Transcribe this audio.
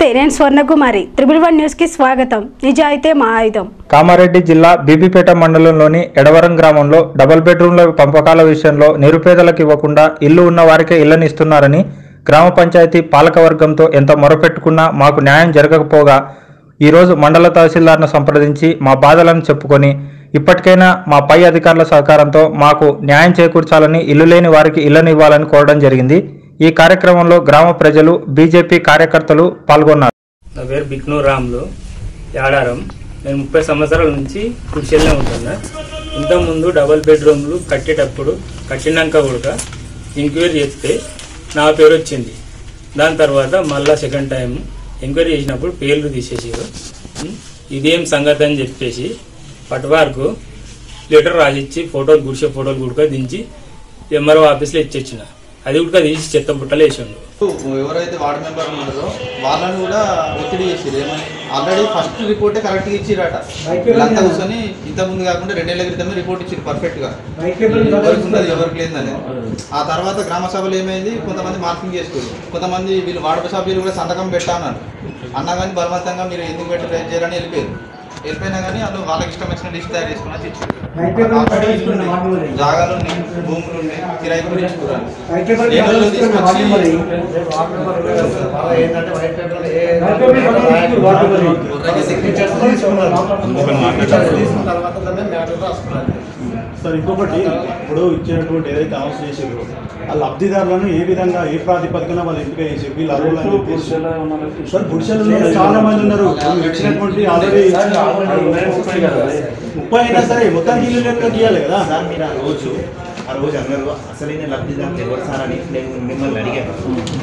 నమస్తే నేను Swarnakumari triple one న్యూస్కి స్వాగతం నిజాయితే మా ఆయుధం కామారెడ్డి జిల్లా బీబీపేట మండలంలోని ఎడవరం గ్రామంలో డబుల్ బెడ్రూమ్ల పంపకాల విషయంలో నిరుపేదలకు ఇవ్వకుండా ఇల్లు ఉన్న వారికే ఇళ్లను ఇస్తున్నారని గ్రామ పంచాయతీ పాలకవర్గంతో ఎంత మొరపెట్టుకున్నా మాకు న్యాయం జరగకపోగా ఈరోజు మండల తహసీల్దార్ను సంప్రదించి మా బాధలను చెప్పుకొని ఇప్పటికైనా మా పై అధికారుల సహకారంతో మాకు న్యాయం చేకూర్చాలని ఇల్లు లేని వారికి ఇళ్లను ఇవ్వాలని కోరడం జరిగింది ఈ కార్యక్రమంలో గ్రామ ప్రజలు బీజేపీ కార్యకర్తలు పాల్గొన్నారు నా పేరు బిక్నూ రాములు యాడారం నేను ముప్పై సంవత్సరాల నుంచి కుర్చీలోనే ఉంటున్నా ఇంతకుముందు డబల్ బెడ్రూమ్లు కట్టేటప్పుడు కట్టినాక కూడా ఎంక్వైరీ చేస్తే నా పేరు వచ్చింది దాని తర్వాత మళ్ళా సెకండ్ టైం ఎంక్వైరీ చేసినప్పుడు పేర్లు తీసేసారు ఉం? ఇదేం సంగతి అని చెప్పేసి పట్వార్కు లెటర్ రాసిచ్చి ఫోటోలు గుడిసే ఫోటోలు గుడక దించి ఎంఆర్ఓ ఆఫీస్లో ఇచ్చేసిన అది కూడా తీసి చెత్త బుట్టలు వేసిండు ఎవరైతే వార్డు మెంబర్ ఉన్నారో వాళ్ళని కూడా ఒత్తిడి చేసిరు ఏమని ఆల్రెడీ ఫస్ట్ రిపోర్టే కరెక్ట్గా ఇచ్చిరట వీళ్ళంతా కూర్చొని ఇంత ముందు కాకుండా రెండేళ్ల క్రితమే రిపోర్ట్ ఇచ్చారు పర్ఫెక్ట్ గా ఎవరికి ఉన్నది ఎవరికి లేదని ఆ తర్వాత గ్రామ సభలు ఏమైంది కొంతమంది మార్కింగ్ చేసుకోరు కొంతమంది వీళ్ళు వార్డు సభ్యులు కూడా సంతకం పెట్టా అన్నారు అన్నా కానీ బలవంతంగా మీరు ఎందుకు పెట్టారు ఏం చేయాలని వెళ్ళిపోయారు వెళ్ళిపోయినా కానీ వాళ్ళు వాళ్ళకి ఇష్టం వచ్చిన లిస్ట్ తయారు చేసుకుని వచ్చి ఇచ్చారు ఆల్రెడీ ఇల్లు ఉన్నాయి, జాగాలు ఉన్నాయి భూములు ఉన్నాయి కిరాయి కూడా ఇచ్చుకోరాలి ఏళ్ళలో తీసుకొచ్చి సార్ ఇంకొకటి ఇప్పుడు ఇచ్చినటువంటి ఏదైతే హౌస్ చేసారో ఆ లబ్ధిదారులను ఏ విధంగా ఏ ప్రాతిపదికన వాళ్ళు ఎంపిక చేసి వీళ్ళు అర్హులు అని చెప్పేసి సార్ పురుషులు చాలా మంది ఉన్నారు ఇప్పుడు ఇచ్చినటువంటి ఆల్రెడీ ముప్పై అయినా సరే మొత్తానికి ఇల్లు లెక్క గీయాలి కదా సార్ మీరు ఆ రోజు ఆ రోజు అన్నారు అసలైన లబ్ధిదారులు ఎవరు సార్ అని నేను మిమ్మల్ని అడిగాను